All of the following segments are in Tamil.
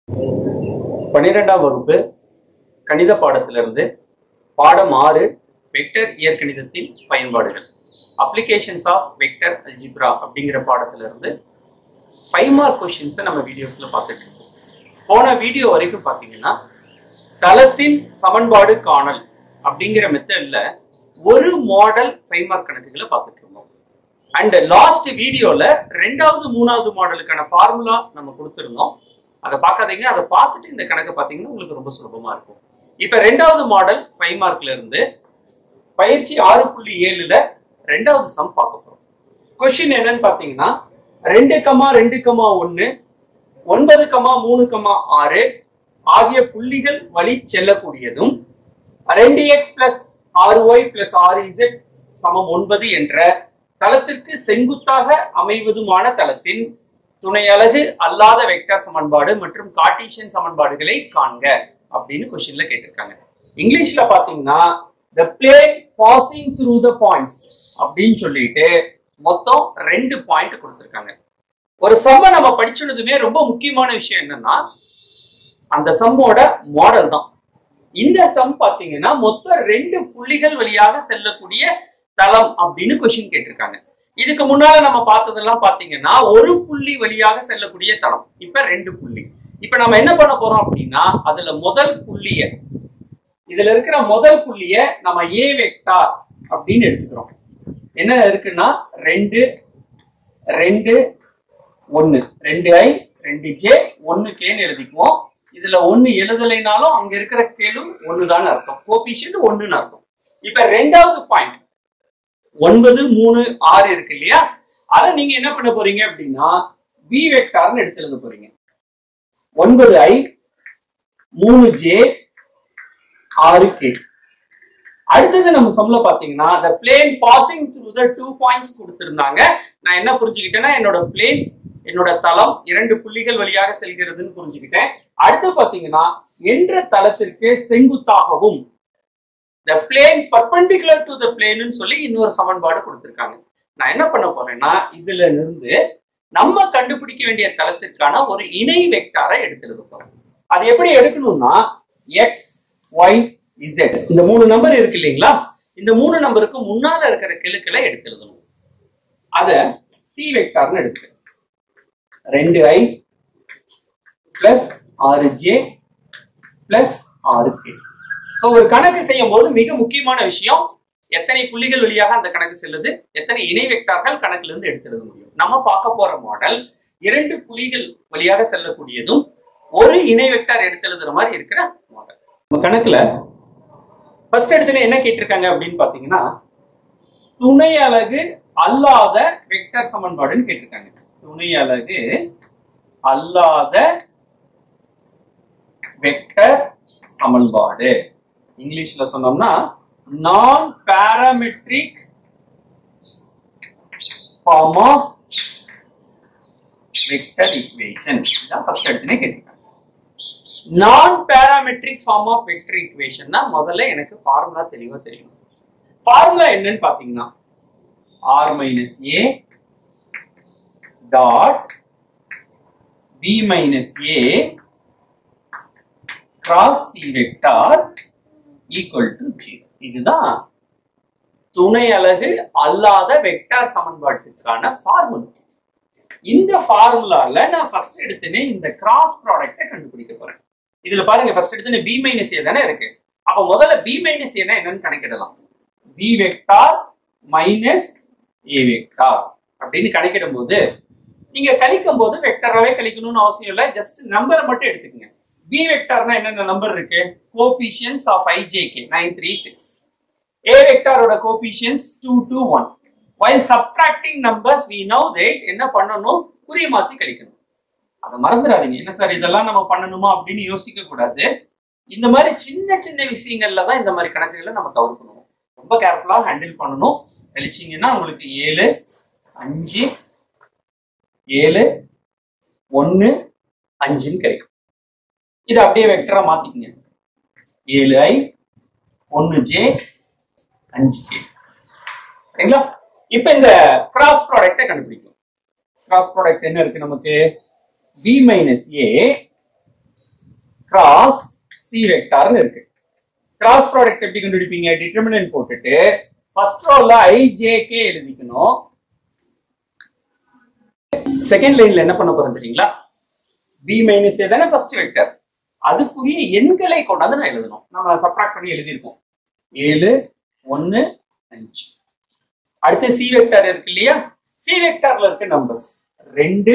பன்னிரெண்டாம் வகுப்பு கணித பாடத்திலிருந்து பாடம் ஆறு வெக்டர் இயற்கணிதத்தின் பயன்பாடுகள் அப்ளிகேஷன்ஸ் ஆஃப் வெக்டர் அல்ஜிப்ரா அப்படிங்கிற பாடத்திலிருந்து ஃபைவ் மார்க் கொஷின்ஸை நம்ம வீடியோஸ்ல பார்த்துட்டு இருக்கோம் போன வீடியோ வரைக்கும் பார்த்தீங்கன்னா தளத்தின் சமன்பாடு காணல் அப்படிங்கிற மெத்தட்ல ஒரு மாடல் ஃபைவ் மார்க் கணக்குகளை பார்த்துட்டு இருந்தோம் அண்ட் லாஸ்ட் வீடியோல ரெண்டாவது மூணாவது மாடலுக்கான ஃபார்முலா நம்ம கொடுத்துருந்தோம் அதை பார்க்காதீங்க அதை பார்த்துட்டு இந்த கணக்கை பார்த்தீங்கன்னா உங்களுக்கு ரொம்ப சுலபமா இருக்கும் இப்ப ரெண்டாவது மாடல் ஃபைவ் மார்க்ல இருந்து பயிற்சி ஆறு புள்ளி ஏழுல ரெண்டாவது சம் பார்க்க போறோம் கொஸ்டின் என்னன்னு பாத்தீங்கன்னா ரெண்டு கமா ரெண்டு கமா ஒன்னு ஒன்பது கமா மூணு கமா ஆறு ஆகிய புள்ளிகள் வழி செல்லக்கூடியதும் ரெண்டு எக்ஸ் பிளஸ் ஆறு ஒய் பிளஸ் ஆறு இசட் சமம் ஒன்பது என்ற தளத்திற்கு செங்குத்தாக அமைவதுமான தளத்தின் துணை அலகு அல்லாத வெக்டர் சமன்பாடு மற்றும் கார்ட்டீசியன் சமன்பாடுகளை காண்க அப்படின்னு கொஸ்டின்ல கேட்டிருக்காங்க இங்கிலீஷ்ல பாத்தீங்கன்னா the plane passing through the points அப்படின்னு சொல்லிட்டு மொத்தம் ரெண்டு பாயிண்ட் கொடுத்திருக்காங்க ஒரு சம்ம நம்ம படிச்சுனதுமே ரொம்ப முக்கியமான விஷயம் என்னன்னா அந்த சம்மோட மாடல் தான் இந்த சம் பாத்தீங்கன்னா மொத்தம் ரெண்டு புள்ளிகள் வழியாக செல்லக்கூடிய தளம் அப்படின்னு கொஸ்டின் கேட்டிருக்காங்க இதுக்கு முன்னால நம்ம பார்த்ததெல்லாம் பாத்தீங்கன்னா ஒரு புள்ளி வழியாக செல்லக்கூடிய தளம் இப்ப ரெண்டு புள்ளி இப்ப நம்ம என்ன பண்ண போறோம் அப்படின்னா அதுல முதல் புள்ளிய இதுல இருக்கிற முதல் புள்ளிய நம்ம ஏ வெக்டார் அப்படின்னு எடுத்துக்கிறோம் என்ன இருக்குன்னா ரெண்டு ரெண்டு ஒன்னு ரெண்டு ஐ ரெண்டு ஜே ஒன்னு கேன்னு எழுதிக்குவோம் இதுல ஒன்னு எழுதலைனாலும் அங்க இருக்கிற கேளு ஒண்ணுதான் அர்த்தம் கோபிஷியன்ட் ஒண்ணுன்னு அர்த்தம் இப்ப ரெண்டாவது பாயிண்ட் ஒன்பது மூணு ஆறு இருக்கு இல்லையா அதை நீங்க என்ன பண்ண போறீங்க அப்படின்னா பி வெக்டார்னு எடுத்து எழுத போறீங்க ஒன்பது ஐ மூணு ஜே ஆறு கே அடுத்தது நம்ம சம்ல பாத்தீங்கன்னா the plane passing through the two points கொடுத்திருந்தாங்க நான் என்ன புரிஞ்சுக்கிட்டேன்னா என்னோட பிளேன் என்னோட தளம் இரண்டு புள்ளிகள் வழியாக செல்கிறதுன்னு புரிஞ்சுக்கிட்டேன் அடுத்து பாத்தீங்கன்னா என்ற தளத்திற்கு செங்குத்தாகவும் the plane perpendicular to the plane ன்னு சொல்லி இன்னொரு சமன்பாடு கொடுத்திருக்காங்க நான் என்ன பண்ண போறேன்னா இதுல இருந்து நம்ம கண்டுபிடிக்க வேண்டிய தளத்திற்கான ஒரு இணை வெக்டாரை எடுத்து எழுத போறேன் அது எப்படி எடுக்கணும்னா எக்ஸ் ஒய் இசட் இந்த மூணு நம்பர் இருக்கு இல்லைங்களா இந்த மூணு நம்பருக்கு முன்னால இருக்கிற கெழுக்களை எடுத்து எழுதணும் அத சி வெக்டார்னு எடுத்து ரெண்டு ஐ பிளஸ் ஆறு ஜே பிளஸ் ஆறு கே ஸோ ஒரு கணக்கு செய்யும் போது மிக முக்கியமான விஷயம் எத்தனை புள்ளிகள் வழியாக அந்த கணக்கு செல்லுது எத்தனை இணை வெக்டார்கள் கணக்குல இருந்து எடுத்து எழுத முடியும் நம்ம பார்க்க போற மாடல் இரண்டு புள்ளிகள் வழியாக செல்லக்கூடியதும் ஒரு இணை வெக்டார் எடுத்து எழுதுற மாதிரி இருக்கிற மாடல் நம்ம கணக்குல ஃபர்ஸ்ட் எடுத்துல என்ன கேட்டிருக்காங்க அப்படின்னு பாத்தீங்கன்னா துணை அலகு அல்லாத வெக்டர் சமன்பாடுன்னு கேட்டிருக்காங்க துணை அலகு அல்லாத வெக்டர் சமன்பாடு இங்கிலீஷ்ல சொன்னோம்னா நான் parametric form of vector equation இதான் ஃபர்ஸ்ட் எடுத்துனே கேட்டிருக்காங்க நான் parametric form of vector equation முதல்ல எனக்கு ஃபார்முலா தெளிவா தெரியும் ஃபார்முலா என்னன்னு பாத்தீங்கன்னா r minus a dot b minus a cross c vector equal to zero இதுதான் துணை அலகு அல்லாத வெக்டார் சமன்பாட்டுக்கான ஃபார்முலா இந்த ஃபார்முலால நான் ஃபர்ஸ்ட் எடுத்தனே இந்த கிராஸ் ப்ராடக்ட்டை கண்டுபிடிக்க போறேன் இதுல பாருங்க ஃபர்ஸ்ட் எடுத்தனே பி மைனஸ் ஏ தானே இருக்கு அப்ப முதல்ல பி மைனஸ் ஏனா என்னன்னு கணக்கிடலாம் b vector minus a vector அப்படின்னு கணக்கிடும் போது நீங்க கழிக்கும் போது வெக்டராவே கழிக்கணும்னு அவசியம் இல்லை ஜஸ்ட் நம்பரை மட்டும் எடுத்துக்கங்க பி வெக்டார்னா என்னென்ன நம்பர் இருக்கு coefficients of i j k nine three six a வெக்டாரோட coefficients two two one while subtracting numbers we know that என்ன பண்ணணும் குறிய மாத்தி கழிக்கணும் அதை மறந்துடாதீங்க என்ன சார் இதெல்லாம் நம்ம பண்ணணுமா அப்படின்னு யோசிக்க கூடாது இந்த மாதிரி சின்ன சின்ன விஷயங்கள்ல தான் இந்த மாதிரி கணக்குகளை நம்ம தவிர்க்கணும் ரொம்ப கேர்ஃபுல்லா ஹேண்டில் பண்ணணும் கழிச்சிங்கன்னா உங்களுக்கு ஏழு அஞ்சு ஏழு ஒன்னு அஞ்சுன்னு கிடைக்கும் இதை அப்படியே வெக்டரா மாத்திக்கங்க ஏழு ஐ ஒன்னு ஜே அஞ்சு கே சரிங்களா இப்ப இந்த கிராஸ் ப்ராடக்ட்டை கண்டுபிடிக்கும் கிராஸ் ப்ராடக்ட் என்ன இருக்கு நமக்கு b minus a cross c வெக்டார்னு இருக்கு கிராஸ் ப்ராடக்ட் எப்படி கண்டுபிடிப்பீங்க டிட்டர்மினன்ட் போட்டுட்டு ஃபர்ஸ்ட் ரோல ஐ ஜே கே எழுதிக்கணும் செகண்ட் லைன்ல என்ன பண்ண போறோம் தெரியுங்களா பி மைனஸ் ஏ தானே ஃபர்ஸ்ட் வெக்டர் அதுக்குரிய எண்களை கொண்டாந்து நான் எழுதணும் நம்ம சப்ராக்ட் பண்ணி எழுதியிருக்கோம் ஏழு ஒன்னு அஞ்சு அடுத்து சி வெக்டார் இருக்கு இல்லையா சி வெக்டார்ல இருக்க நம்பர்ஸ் ரெண்டு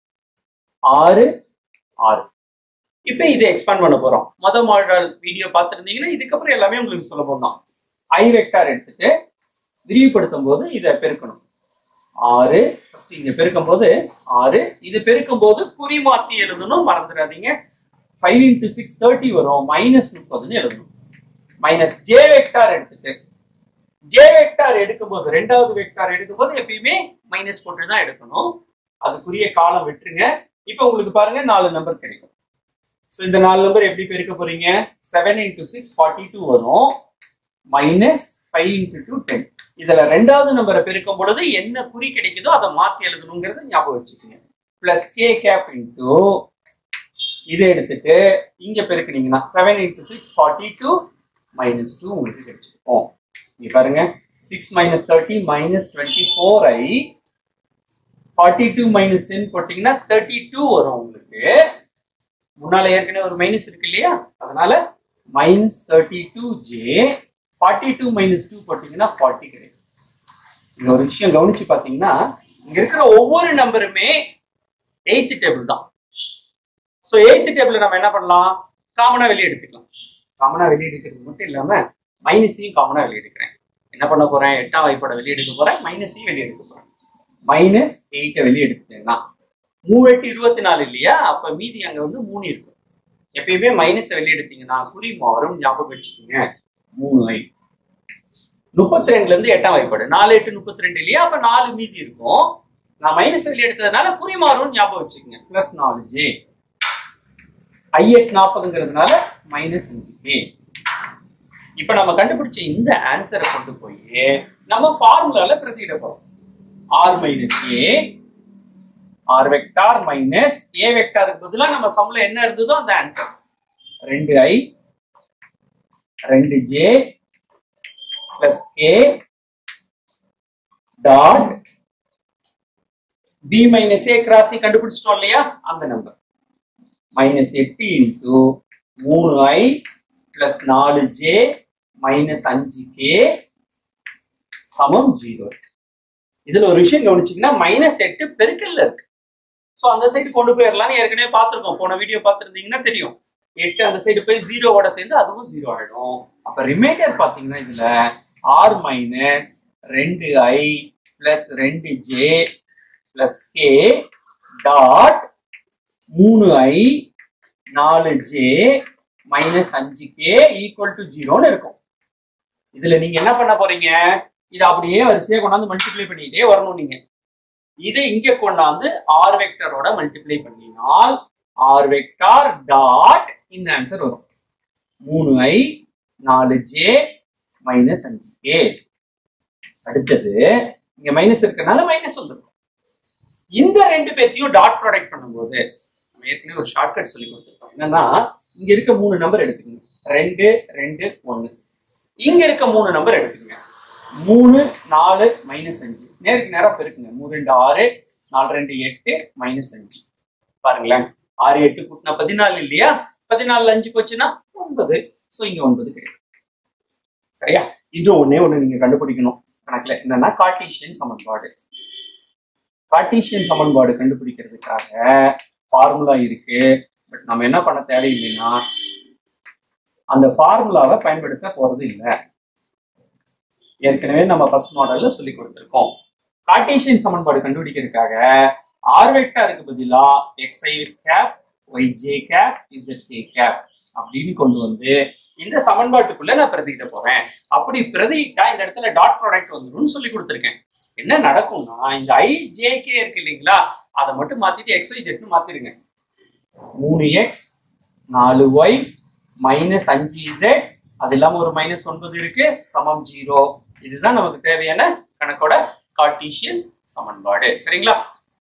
ஆறு ஆறு இப்ப இதை எக்ஸ்பேண்ட் பண்ண போறோம் மொத மாடல் வீடியோ பார்த்துருந்தீங்கன்னா இதுக்கப்புறம் எல்லாமே உங்களுக்கு சுலபம் தான் ஐ வெக்டார் எடுத்துட்டு விரிவுபடுத்தும் போது இதை பெருக்கணும் ஆறு ஃபர்ஸ்ட் இங்க பெருக்கும் போது ஆறு இது பெருக்கும் போது குறி மாத்தி எழுதணும் மறந்துடாதீங்க ஃபைவ் இன்டூ சிக்ஸ் தேர்ட்டி வரும் மைனஸ் முப்பதுன்னு எழுதணும் மைனஸ் ஜே வெக்டார் எடுத்துட்டு ஜே வெக்டார் எடுக்கும்போது ரெண்டாவது வெக்டார் எடுக்கும்போது எப்பயுமே மைனஸ் போட்டு தான் எடுக்கணும் அதுக்குரிய காலம் விட்டுருங்க இப்போ உங்களுக்கு பாருங்க நாலு நம்பர் கிடைக்கும் ஸோ இந்த நாலு நம்பர் எப்படி பெருக்க போறீங்க seven into six forty two வரும் minus five into two ten இதுல ரெண்டாவது நம்பரை பெருக்கும் பொழுது என்ன குறி கிடைக்குதோ அதை மாத்தி எழுதணுங்கிறத ஞாபகம் வச்சுக்கோங்க பிளஸ் கே கேப் இன்டூ இதை எடுத்துட்டு இங்க பெருக்குனீங்கன்னா seven into six forty two minus two உங்களுக்கு கிடைச்சிருக்கும் இங்க பாருங்க six minus thirty minus twenty four i forty two minus ten போட்டீங்கன்னா தேர்ட்டி டூ வரும் உங்களுக்கு முன்னால ஏற்கனவே ஒரு மைனஸ் இருக்கு இல்லையா அதனால minus thirty two j forty two minus two போட்டீங்கன்னா ஃபார்ட்டி கிடைக்கும் இங்க ஒரு விஷயம் கவனிச்சு பாத்தீங்கன்னா இங்க இருக்கிற ஒவ்வொரு நம்பருமே எயித்து டேபிள் தான் ஸோ எயித்து டேபிள் நம்ம என்ன பண்ணலாம் காமனா வெளியே எடுத்துக்கலாம் காமனா வெளியே எடுக்கிறது மட்டும் இல்லாம மைனஸையும் காமனா வெளியே எடுக்கிறேன் என்ன பண்ண போறேன் எட்டாம் வாய்ப்பாட வெளியே எடுக்க போறேன் மைனஸையும் வெளியே எடுக்க போறேன் மைனஸ் எயிட்டை வெளியே எடுத்துட்டேன்னா மூணு எட்டு இருபத்தி நாலு இல்லையா அப்ப மீதி அங்க வந்து மூணு இருக்கும் எப்பயுமே மைனஸ் வெளியே எடுத்தீங்கன்னா குறி மாறும் ஞாபகம் வச்சுக்கோங்க மூணு ஐ முப்பத்தி ரெண்டுல இருந்து எட்டாம் வாய்ப்பாடு நாலு எட்டு முப்பத்தி ரெண்டு இல்லையா அப்ப நாலு மீதி இருக்கும் நான் மைனஸ் வெளியே எடுத்ததுனால குறி மாறும் ஞாபகம் வச்சுக்கோங்க பிளஸ் நாலு ஜே ஐ எட் நாற்பதுங்கிறதுனால மைனஸ் அஞ்சு கே இப்ப நம்ம கண்டுபிடிச்ச இந்த ஆன்சரை கொண்டு போய் நம்ம ஃபார்முலால பிரதியிட போறோம் r minus a r vector minus a வெக்டாருக்கு பதிலா நம்ம சம்ல என்ன இருந்ததோ அந்த ஆன்சர் ரெண்டு ஐ ரெண்டு j plus k dot b minus a கிராசி கண்டுபிடிச்சிட்டோம் இல்லையா அந்த நம்பர் மைனஸ் எட்டு இன்டூ மூணு ஐ பிளஸ் நாலு ஜே மைனஸ் அஞ்சு கே சமம் ஜீரோ இதுல ஒரு விஷயம் கவனிச்சீங்கன்னா மைனஸ் எட்டு பெருக்கல்ல இருக்கு ஸோ அந்த சைடு கொண்டு போயிடலாம்னு ஏற்கனவே பார்த்துருக்கோம் போன வீடியோ பார்த்துருந்தீங்கன்னா தெரியும் எட்டு அந்த சைடு போய் ஜீரோவோட சேர்ந்து அதுவும் ஜீரோ ஆயிடும் அப்ப ரிமைண்டர் பாத்தீங்கன்னா இதுல ஆர் மைனஸ் ரெண்டு ஐ பிளஸ் ரெண்டு ஜே பிளஸ் கே டாட் மூணு ஐ நாலு ஜே மைனஸ் அஞ்சு கே ஈக்குவல் டு ஜீரோன்னு இருக்கும் இதுல நீங்க என்ன பண்ண போறீங்க இதை அப்படியே வரிசையா கொண்டாந்து மல்டிப்ளை பண்ணிட்டே வரணும் நீங்க இதை இங்க கொண்டாந்து ஆர் வெக்டரோட மல்டிப்ளை பண்ணினால் ஆர் வெக்டார் டாட் இந்த ஆன்சர் வரும் மூணு ஐ நாலு ஜே மைனஸ் அஞ்சு கே அடுத்தது இங்க மைனஸ் இருக்கறனால மைனஸ் வந்துடும் இந்த ரெண்டு பேர்த்தையும் டாட் ப்ராடக்ட் பண்ணும்போது நம்ம ஏற்கனவே ஒரு ஷார்ட்கட் சொல்லி கொடுத்துருக்கோம் என்னன்னா இங்க இருக்க மூணு நம்பர் எடுத்துக்கோங்க ரெண்டு ரெண்டு ஒன்னு இங்க இருக்க மூணு நம்பர் எடுத்துக்கோங்க மூணு நாலு மைனஸ் அஞ்சு நேருக்கு நேரம் பெருக்குங்க மூணு ரெண்டு ஆறு நாலு ரெண்டு எட்டு மைனஸ் அஞ்சு பாருங்களேன் ஆறு எட்டு கூட்டினா பதினாலு இல்லையா பதினாலுல அஞ்சு போச்சுன்னா ஒன்பது சோ இங்க ஒன்பது கிடைக்கும் சரியா இன்னும் ஒண்ணே ஒண்ணு நீங்க கண்டுபிடிக்கணும் கணக்குல என்னன்னா கார்டீசியன் சமன்பாடு கார்டீசியன் சமன்பாடு கண்டுபிடிக்கிறதுக்காக ஃபார்முலா இருக்கு பட் நம்ம என்ன பண்ண தேவையில்லைன்னா அந்த ஃபார்முலாவை பயன்படுத்த போறது இல்லை ஏற்கனவே நம்ம ஃபர்ஸ்ட் மாடல்ல சொல்லி கொடுத்திருக்கோம் கார்டீசியன் சமன்பாடு கண்டுபிடிக்கிறதுக்காக ஆர் வெக்டாருக்கு பதிலா x i cap y j cap z k cap அப்படின்னு கொண்டு வந்து இந்த சமன்பாட்டுக்குள்ள நான் பிரதியிட போறேன் அப்படி பிரதியிட்டா இந்த இடத்துல டாட் ப்ராடக்ட் வந்துரும்னு சொல்லி கொடுத்துருக்கேன் என்ன நடக்கும்னா இந்த ஐ ஜே கே இருக்கு இல்லைங்களா அதை மட்டும் மாத்திட்டு எக்ஸ் ஒய் ஜெட்னு மாத்திருங்க மூணு எக்ஸ் நாலு ஒய் மைனஸ் அஞ்சு இசட் அது இல்லாம ஒரு மைனஸ் ஒன்பது இருக்கு சமம் ஜீரோ இதுதான் நமக்கு தேவையான கணக்கோட கார்டீசியன் சமன்பாடு சரிங்களா